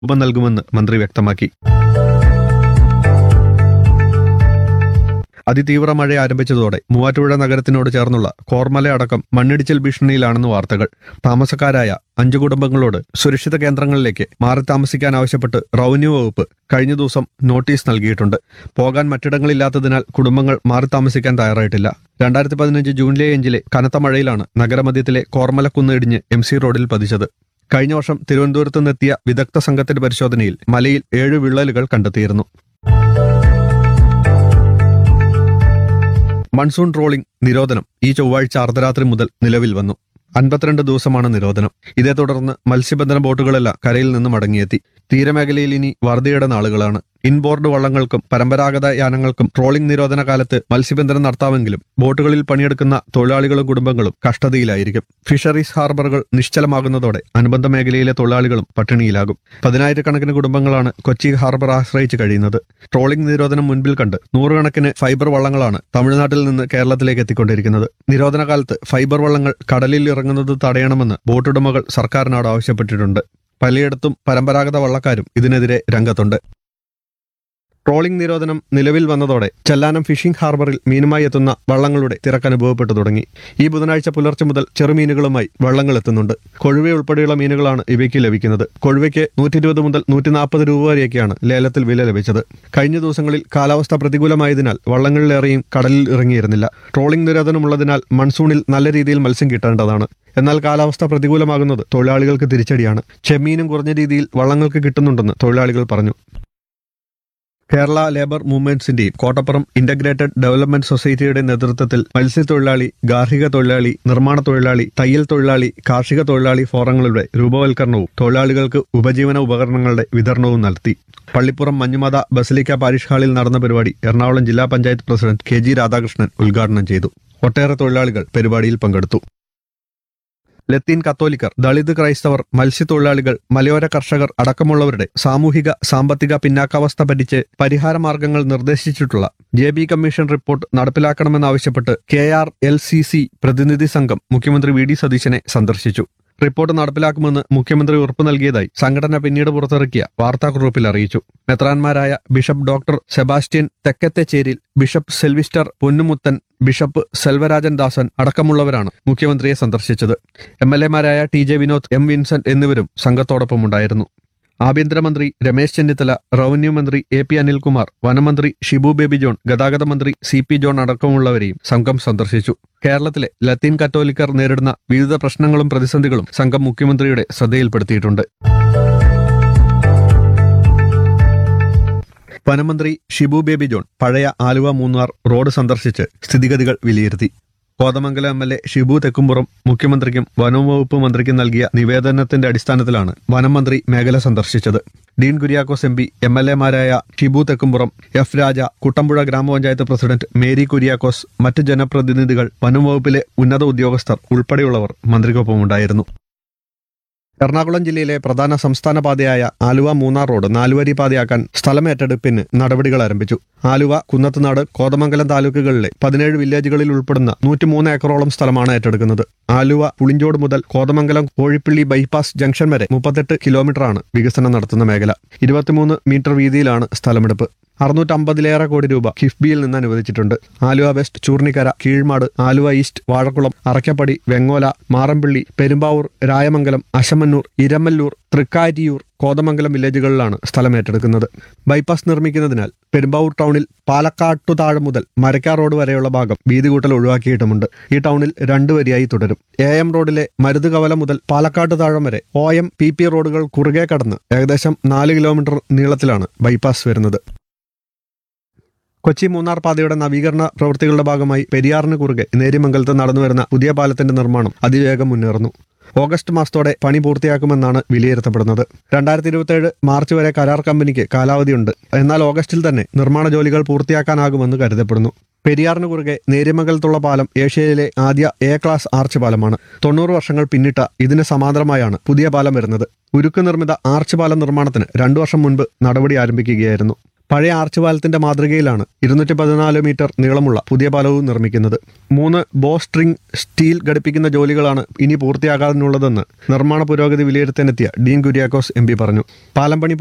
രൂപം നൽകുമെന്ന് മന്ത്രി വ്യക്തമാക്കി അതിതീവ്ര മഴ ആരംഭിച്ചതോടെ മൂവാറ്റുപുഴ നഗരത്തിനോട് ചേർന്നുള്ള കോർമല അടക്കം മണ്ണിടിച്ചിൽ ഭീഷണിയിലാണെന്ന് വാർത്തകൾ താമസക്കാരായ അഞ്ചു കുടുംബങ്ങളോട് സുരക്ഷിത കേന്ദ്രങ്ങളിലേക്ക് മാറി താമസിക്കാൻ ആവശ്യപ്പെട്ട് റവന്യൂ വകുപ്പ് കഴിഞ്ഞ ദിവസം നോട്ടീസ് നൽകിയിട്ടുണ്ട് പോകാൻ മറ്റിടങ്ങളില്ലാത്തതിനാൽ കുടുംബങ്ങൾ മാറി താമസിക്കാൻ തയ്യാറായിട്ടില്ല രണ്ടായിരത്തി പതിനഞ്ച് ജൂണിലെ അഞ്ചിലെ കനത്ത മഴയിലാണ് നഗരമധ്യത്തിലെ കോർമലക്കുന്ന് ഇടിഞ്ഞ് എം സി റോഡിൽ പതിച്ചത് കഴിഞ്ഞ വർഷം തിരുവനന്തപുരത്ത് നിന്നെത്തിയ വിദഗ്ധ സംഘത്തിന്റെ പരിശോധനയിൽ മലയിൽ ഏഴ് വിള്ളലുകൾ കണ്ടെത്തിയിരുന്നു മൺസൂൺ ട്രോളിംഗ് നിരോധനം ഈ ചൊവ്വാഴ്ച അർദ്ധരാത്രി മുതൽ നിലവിൽ വന്നു അൻപത്തിരണ്ട് ദിവസമാണ് നിരോധനം ഇതേ തുടർന്ന് മത്സ്യബന്ധന ബോട്ടുകളെല്ലാം കരയിൽ നിന്ന് മടങ്ങിയെത്തി തീരമേഖലയിൽ ഇനി വറുതിയുടെ നാളുകളാണ് ഇൻബോർഡ് വള്ളങ്ങൾക്കും പരമ്പരാഗത യാനങ്ങൾക്കും ട്രോളിംഗ് നിരോധന കാലത്ത് മത്സ്യബന്ധനം നടത്താമെങ്കിലും ബോട്ടുകളിൽ പണിയെടുക്കുന്ന തൊഴിലാളികളും കുടുംബങ്ങളും കഷ്ടതയിലായിരിക്കും ഫിഷറീസ് ഹാർബറുകൾ നിശ്ചലമാകുന്നതോടെ അനുബന്ധ മേഖലയിലെ തൊഴിലാളികളും പട്ടിണിയിലാകും പതിനായിരക്കണക്കിന് കുടുംബങ്ങളാണ് കൊച്ചി ഹാർബർ ആശ്രയിച്ച് കഴിയുന്നത് ട്രോളിംഗ് നിരോധനം മുൻപിൽ കണ്ട് നൂറുകണക്കിന് ഫൈബർ വള്ളങ്ങളാണ് തമിഴ്നാട്ടിൽ നിന്ന് കേരളത്തിലേക്ക് എത്തിക്കൊണ്ടിരിക്കുന്നത് നിരോധന കാലത്ത് ഫൈബർ വള്ളങ്ങൾ കടലിൽ ഇറങ്ങുന്നത് തടയണമെന്ന് ബോട്ടുടമകൾ സർക്കാരിനോട് ആവശ്യപ്പെട്ടിട്ടുണ്ട് പലയിടത്തും പരമ്പരാഗത വള്ളക്കാരും ഇതിനെതിരെ രംഗത്തുണ്ട് ട്രോളിംഗ് നിരോധനം നിലവിൽ വന്നതോടെ ചെല്ലാനം ഫിഷിംഗ് ഹാർബറിൽ മീനുമായി എത്തുന്ന വള്ളങ്ങളുടെ തിരക്ക് അനുഭവപ്പെട്ടു തുടങ്ങി ഈ ബുധനാഴ്ച പുലർച്ചെ മുതൽ ചെറുമീനുകളുമായി വള്ളങ്ങൾ എത്തുന്നുണ്ട് കൊഴുവ ഉൾപ്പെടെയുള്ള മീനുകളാണ് ഇവയ്ക്ക് ലഭിക്കുന്നത് കൊഴുവയ്ക്ക് നൂറ്റി ഇരുപത് മുതൽ നൂറ്റി നാൽപ്പത് രൂപ വരെയൊക്കെയാണ് ലേലത്തിൽ വില ലഭിച്ചത് കഴിഞ്ഞ ദിവസങ്ങളിൽ കാലാവസ്ഥ പ്രതികൂലമായതിനാൽ വള്ളങ്ങളിലേറെയും കടലിൽ ഇറങ്ങിയിരുന്നില്ല ട്രോളിംഗ് നിരോധനമുള്ളതിനാൽ മൺസൂണിൽ നല്ല രീതിയിൽ മത്സ്യം കിട്ടേണ്ടതാണ് എന്നാൽ കാലാവസ്ഥ പ്രതികൂലമാകുന്നത് തൊഴിലാളികൾക്ക് തിരിച്ചടിയാണ് ചെമ്മീനും കുറഞ്ഞ രീതിയിൽ വള്ളങ്ങൾക്ക് കിട്ടുന്നുണ്ടെന്ന് തൊഴിലാളികൾ പറഞ്ഞു കേരള ലേബർ മൂവ്മെന്റ്സിന്റെയും കോട്ടപ്പുറം ഇന്റഗ്രേറ്റഡ് ഡെവലപ്മെന്റ് സൊസൈറ്റിയുടെ നേതൃത്വത്തിൽ മത്സ്യത്തൊഴിലാളി ഗാർഹിക തൊഴിലാളി നിർമ്മാണ തൊഴിലാളി തയ്യൽ തൊഴിലാളി കാർഷിക തൊഴിലാളി ഫോറങ്ങളുടെ രൂപവൽക്കരണവും തൊഴിലാളികൾക്ക് ഉപജീവന ഉപകരണങ്ങളുടെ വിതരണവും നടത്തി പള്ളിപ്പുറം മഞ്ഞുമത ബസലിക്ക പാരിഷ് ഹാളിൽ നടന്ന പരിപാടി എറണാകുളം ജില്ലാ panchayat president K G Radhakrishnan ഉദ്ഘാടനം ചെയ്തു ഒട്ടേറെ തൊഴിലാളികൾ പരിപാടിയിൽ പങ്കെടുത്തു ലത്തീൻ കത്തോലിക്കർ ദളിത് ക്രൈസ്തവർ മത്സ്യത്തൊഴിലാളികൾ മലയോര കർഷകർ അടക്കമുള്ളവരുടെ സാമൂഹിക സാമ്പത്തിക പിന്നാക്കാവസ്ഥ പഠിച്ച് പരിഹാരമാർഗങ്ങൾ നിർദ്ദേശിച്ചിട്ടുള്ള ജെ ബി കമ്മീഷൻ റിപ്പോർട്ട് നടപ്പിലാക്കണമെന്നാവശ്യപ്പെട്ട് K R L C C പ്രതിനിധി സംഘം മുഖ്യമന്ത്രി വി ഡി സതീശനെ സന്ദർശിച്ചു റിപ്പോർട്ട് നടപ്പിലാക്കുമെന്ന് മുഖ്യമന്ത്രി ഉറപ്പു നൽകിയതായി സംഘടന പിന്നീട് പുറത്തിറക്കിയ വാർത്താക്കുറിപ്പിൽ അറിയിച്ചു മെത്രാൻമാരായ bishop doctor Sebastian Thekkethecheril bishop Selvister Ponnumuthan bishop Selvarajan Dasan അടക്കമുള്ളവരാണ് മുഖ്യമന്ത്രിയെ സന്ദർശിച്ചത് എം എൽ എമാരായ T J Vinod M Vincent എന്നിവരും സംഘത്തോടൊപ്പമുണ്ടായിരുന്നു ആഭ്യന്തരമന്ത്രി രമേശ് ചെന്നിത്തല റവന്യൂ മന്ത്രി എ പി അനിൽകുമാർ വനമന്ത്രി ഷിബു ബേബി ജോൺ ഗതാഗത മന്ത്രി സി പി ജോൺ അടക്കമുള്ളവരെയും സംഘം സന്ദർശിച്ചു കേരളത്തിലെ ലത്തീൻ കത്തോലിക്കർ നേരിടുന്ന വിവിധ പ്രശ്നങ്ങളും പ്രതിസന്ധികളും സംഘം മുഖ്യമന്ത്രിയുടെ ശ്രദ്ധയിൽപ്പെടുത്തിയിട്ടുണ്ട് വനമന്ത്രി ഷിബു ബേബി ജോൺ പഴയ ആലുവ മൂന്നാർ റോഡ് സന്ദർശിച്ച് സ്ഥിതിഗതികൾ വിലയിരുത്തി Kothamangalam M L A Shibu Thekkumpuram മുഖ്യമന്ത്രിക്കും വനം വകുപ്പ് മന്ത്രിക്കും നൽകിയ നിവേദനത്തിന്റെ അടിസ്ഥാനത്തിലാണ് വനം മന്ത്രി മേഖല സന്ദർശിച്ചത് Dean Kuriakose M P M L എമാരായ ഷിബു തെക്കുംപുറം എഫ് രാജ കുട്ടമ്പുഴ ഗ്രാമപഞ്ചായത്ത് പ്രസിഡന്റ് മേരി കുര്യാക്കോസ് മറ്റ് ജനപ്രതിനിധികൾ വനം വകുപ്പിലെ ഉന്നത ഉദ്യോഗസ്ഥർ ഉൾപ്പെടെയുള്ളവർ മന്ത്രിക്കൊപ്പമുണ്ടായിരുന്നു എറണാകുളം ജില്ലയിലെ പ്രധാന സംസ്ഥാന പാതയായ ആലുവ മൂന്നാർ റോഡ് നാലുവരി പാതയാക്കാൻ സ്ഥലമേറ്റെടുപ്പിന് നടപടികൾ ആരംഭിച്ചു ആലുവ കുന്നത്തുനാട് കോതമംഗലം താലൂക്കുകളിലെ പതിനേഴ് വില്ലേജുകളിൽ ഉൾപ്പെടുന്ന നൂറ്റിമൂന്ന് ഏക്കറോളം സ്ഥലമാണ് ഏറ്റെടുക്കുന്നത് ആലുവ പുളിഞ്ചോട് മുതൽ കോതമംഗലം കോഴിപ്പള്ളി ബൈപ്പാസ് ജംഗ്ഷൻ വരെ മുപ്പത്തെട്ട് കിലോമീറ്ററാണ് വികസനം നടത്തുന്ന മേഖല ഇരുപത്തിമൂന്ന് മീറ്റർ വീതിയിലാണ് സ്ഥലമെടുപ്പ് അറുന്നൂറ്റമ്പതിലേറെ കോടി രൂപ കിഫ്ബിയിൽ നിന്ന് അനുവദിച്ചിട്ടുണ്ട് ആലുവ വെസ്റ്റ് ചൂർണിക്കര കീഴ്മാട് ആലുവ ഈസ്റ്റ് വാഴക്കുളം അറക്കപ്പടി വെങ്ങോല മാറമ്പിള്ളി പെരുമ്പാവൂർ രായമംഗലം അശമന്നൂർ ഇരമല്ലൂർ തൃക്കാരിയൂർ കോതമംഗലം വില്ലേജുകളിലാണ് സ്ഥലം ഏറ്റെടുക്കുന്നത് ബൈപ്പാസ് നിർമ്മിക്കുന്നതിനാൽ പെരുമ്പാവൂർ ടൗണിൽ പാലക്കാട്ടു താഴെ മുതൽ മരക്കാർ റോഡ് വരെയുള്ള ഭാഗം വീതി കൂട്ടൽ ഒഴിവാക്കിയിട്ടുമുണ്ട് ഈ ടൗണിൽ രണ്ടു വരിയായി തുടരും എ എം റോഡിലെ മരുതുകവല മുതൽ പാലക്കാട്ട് താഴം വരെ ഒ എം പി പി റോഡുകൾ കുറുകെ കടന്ന് ഏകദേശം നാല് കിലോമീറ്റർ നീളത്തിലാണ് ബൈപ്പാസ് വരുന്നത് കൊച്ചി മൂന്നാർ പാതയുടെ നവീകരണ പ്രവൃത്തികളുടെ ഭാഗമായി പെരിയാറിന് കുറുകെ നേര്യമംഗലത്ത് നടന്നുവരുന്ന പുതിയ പാലത്തിന്റെ നിർമ്മാണം അതിവേഗം മുന്നേറുന്നു ഓഗസ്റ്റ് മാസത്തോടെ പണി പൂർത്തിയാക്കുമെന്നാണ് വിലയിരുത്തപ്പെടുന്നത് രണ്ടായിരത്തി ഇരുപത്തിയേഴ് മാർച്ച് വരെ കരാർ കമ്പനിക്ക് കാലാവധിയുണ്ട് എന്നാൽ ഓഗസ്റ്റിൽ തന്നെ നിർമ്മാണ ജോലികൾ പൂർത്തിയാക്കാനാകുമെന്ന് കരുതപ്പെടുന്നു പെരിയാറിന് കുറുകെ നേര്യമംഗലത്തുള്ള പാലം ഏഷ്യയിലെ ആദ്യ എ ക്ലാസ് ആർച്ച് പാലമാണ് തൊണ്ണൂറ് വർഷങ്ങൾ പിന്നിട്ട ഇതിന് സമാന്തരമായാണ് പുതിയ പാലം വരുന്നത് ഉരുക്ക് നിർമ്മിത ആർച്ച് പാലം നിർമ്മാണത്തിന് രണ്ടു വർഷം മുൻപ് നടപടി ആരംഭിക്കുകയായിരുന്നു പഴയ ആർച്ച് പാലത്തിന്റെ മാതൃകയിലാണ് ഇരുന്നൂറ്റി പതിനാല് മീറ്റർ നീളമുള്ള പുതിയ പാലവും നിർമ്മിക്കുന്നത് മൂന്ന് ബോ സ്ട്രിംഗ് സ്റ്റീൽ ഘടിപ്പിക്കുന്ന ജോലികളാണ് ഇനി പൂർത്തിയാകാനുള്ളതെന്ന് നിർമ്മാണ പുരോഗതി വിലയിരുത്താനെത്തിയ ഡീൻ കുര്യാക്കോസ് എം പി പറഞ്ഞു പാലം പണി